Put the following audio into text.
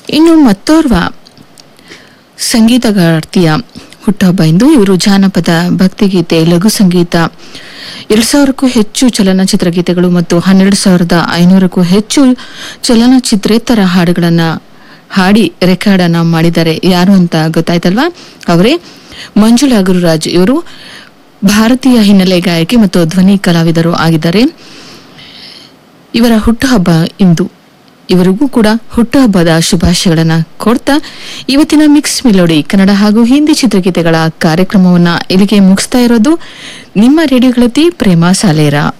ಇನ್ನು ಮತ್ತೋರ್ವ ಸಂಗೀತಗಾರ್ತಿಯ ಹುಟ್ಟುಹಬ್ಬ ಇಂದು ಇವರು ಜಾನಪದ ಭಕ್ತಿಗೀತೆ ಲಘು ಸಂಗೀತ ಎರಡ್ ಸಾವಿರಕ್ಕೂ ಹೆಚ್ಚು ಚಲನಚಿತ್ರ ಗೀತೆಗಳು ಮತ್ತು ಹನ್ನೆರಡು ಸಾವಿರದ ಐನೂರಕ್ಕೂ ಹೆಚ್ಚು ಚಲನಚಿತ್ರೇತರ ಹಾಡುಗಳನ್ನ ಹಾಡಿ ರೆಕಾರ್ಡ್ ಅನ್ನ ಮಾಡಿದ್ದಾರೆ ಯಾರು ಅಂತ ಗೊತ್ತಾಯ್ತಲ್ವಾ ಅವರೇ ಮಂಜುಳಾ ಗುರುರಾಜ್ ಇವರು ಭಾರತೀಯ ಹಿನ್ನೆಲೆ ಗಾಯಕಿ ಮತ್ತು ಧ್ವನಿ ಕಲಾವಿದರು ಆಗಿದ್ದಾರೆ ಇವರ ಹುಟ್ಟುಹಬ್ಬ ಇಂದು ಇವರಿಗೂ ಕೂಡ ಹುಟ್ಟುಹಬ್ಬದ ಶುಭಾಶಯಗಳನ್ನ ಕೊಡ್ತಾ ಇವತ್ತಿನ ಮಿಕ್ಸ್ ಮಿಲೋಡಿ ಕನ್ನಡ ಹಾಗೂ ಹಿಂದಿ ಚಿತ್ರಗೀತೆಗಳ ಕಾರ್ಯಕ್ರಮವನ್ನ ಇಲ್ಲಿಗೆ ಮುಗಿಸ್ತಾ ಇರೋದು ನಿಮ್ಮ ರೇಡಿಯೋ ಗೆಳತಿ ಪ್ರೇಮ ಸಾಲೇರ